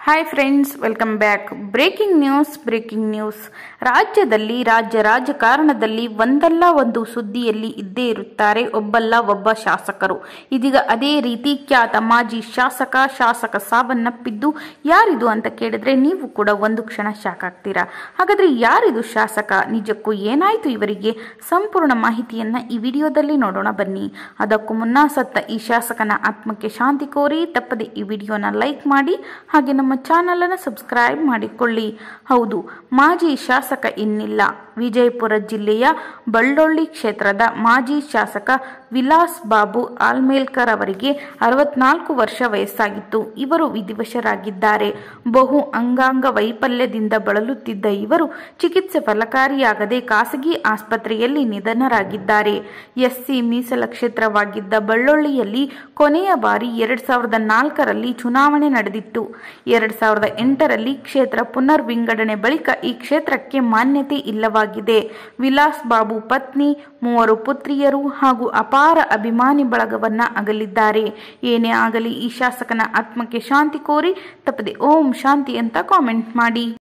hi friends welcome back breaking news breaking news ರಾಜ್ಯದಲ್ಲಿ ರಾಜ್ಯ ರಾಜಕಾರಣದಲ್ಲಿ ಒಂದಲ್ಲ ಒಂದು ಸುದ್ದಿಯಲ್ಲಿ ಇದ್ದೇ ಇರುತ್ತಾರೆ ಒಬ್ಬಲ್ಲ ಒಬ್ಬ ಶಾಸಕರು ಇದೀಗ ಅದೇ ರೀತಿ ಖ್ಯಾತ ಮಾಜಿ ಶಾಸಕ ಶಾಸಕ ಸಾವನ್ನಪ್ಪಿದ್ದು ಯಾರಿದು ಅಂತ ಕೇಳಿದ್ರೆ ನೀವು ಕೂಡ ಒಂದು ಕ್ಷಣ ಶಾಕ್ ಆಗ್ತೀರಾ ಹಾಗಾದ್ರೆ ಯಾರಿದು ಶಾಸಕ ನಿಜಕ್ಕೂ ಏನಾಯ್ತು ಇವರಿಗೆ ಸಂಪೂರ್ಣ ಮಾಹಿತಿಯನ್ನ ಈ ವಿಡಿಯೋದಲ್ಲಿ ನೋಡೋಣ ಬನ್ನಿ ಅದಕ್ಕೂ ಮುನ್ನ ಸತ್ತ ಈ ಶಾಸಕನ ಆತ್ಮಕ್ಕೆ ಶಾಂತಿ ಕೋರಿ ತಪ್ಪದೆ ಈ ವಿಡಿಯೋನ ಲೈಕ್ ಮಾಡಿ ಹಾಗೆ ನಮ್ಮ ಚಾನಲ್ ಅನ್ನು ಸಬ್ಸ್ಕ್ರೈಬ್ ಮಾಡಿಕೊಳ್ಳಿ ಹೌದು ಮಾಜಿ ಶಾಸಕ ಇನ್ನಿಲ್ಲ ವಿಜಯಪುರ ಜಿಲ್ಲೆಯ ಬಳ್ಳೊಳ್ಳಿ ಕ್ಷೇತ್ರದ ಮಾಜಿ ಶಾಸಕ ವಿಲಾಸ್ ಬಾಬು ಆಲ್ಮೇಲ್ಕರ್ ಅವರಿಗೆ ಅರವತ್ನಾಲ್ಕು ವರ್ಷ ವಯಸ್ಸಾಗಿತ್ತು ಇವರು ವಿಧಿವಶರಾಗಿದ್ದಾರೆ ಬಹು ಅಂಗಾಂಗ ವೈಫಲ್ಯದಿಂದ ಬಳಲುತ್ತಿದ್ದ ಇವರು ಚಿಕಿತ್ಸೆ ಫಲಕಾರಿಯಾಗದೆ ಖಾಸಗಿ ಆಸ್ಪತ್ರೆಯಲ್ಲಿ ನಿಧನರಾಗಿದ್ದಾರೆ ಎಸ್ಸಿ ಮೀಸಲ ಕ್ಷೇತ್ರವಾಗಿದ್ದ ಬಳ್ಳೊಳ್ಳಿಯಲ್ಲಿ ಕೊನೆಯ ಬಾರಿ ಎರಡ್ ಸಾವಿರದ ನಾಲ್ಕರಲ್ಲಿ ಚುನಾವಣೆ ನಡೆದಿತ್ತು ಎರಡ್ ಸಾವಿರದ ಎಂಟರಲ್ಲಿ ಕ್ಷೇತ್ರ ಪುನರ್ ವಿಂಗಡಣೆ ಬಳಿಕ ಈ ಕ್ಷೇತ್ರಕ್ಕೆ ಮಾನ್ಯತೆ ಇಲ್ಲವಾಗಿದೆ ವಿಲಾಸ್ ಬಾಬು ಪತ್ನಿ ಮೂವರು ಪುತ್ರಿಯರು ಹಾಗೂ ಅಪಾರ ಅಭಿಮಾನಿ ಬಳಗವನ್ನ ಅಗಲಿದ್ದಾರೆ ಏನೇ ಆಗಲಿ ಈ ಶಾಸಕನ ಆತ್ಮಕ್ಕೆ ಶಾಂತಿ ಕೋರಿ ತಪ್ಪದೆ ಓಂ ಶಾಂತಿ ಅಂತ ಕಾಮೆಂಟ್ ಮಾಡಿ